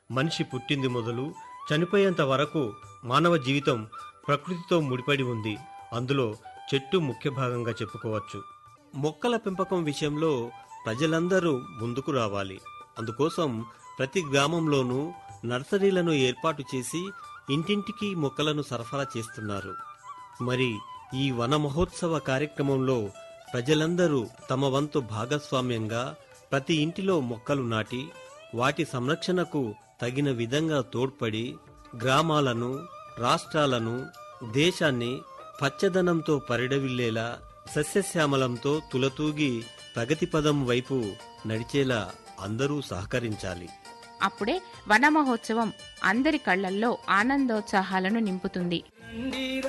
మనిషి పుట్టింది మొదలు చనిపోయేంత వరకు మానవ జీవితం ప్రకృతితో ముడిపడి ఉంది అందులో చెట్టు ముఖ్య భాగంగా చెప్పుకోవచ్చు మొక్కల పెంపకం విషయంలో ప్రజలందరూ ముందుకు రావాలి అందుకోసం ప్రతి గ్రామంలోనూ నర్సరీలను ఏర్పాటు చేసి ఇంటింటికి మొక్కలను సరఫరా చేస్తున్నారు మరి ఈ వన మహోత్సవ కార్యక్రమంలో ప్రజలందరూ తమ వంతు భాగస్వామ్యంగా ప్రతి ఇంటిలో మొక్కలు నాటి వాటి సంరక్షణకు తగిన విధంగా తోడ్పడి గ్రామాలను రాష్ట్రాలను దేశాన్ని పచ్చదనంతో పరిడవిల్లేలా సస్యశ్యామలంతో తులతూగి ప్రగతి పదం వైపు నడిచేలా అందరూ సహకరించాలి అప్పుడే వన మహోత్సవం అందరి కళ్లల్లో ఆనందోత్సాహాలను నింపుతుంది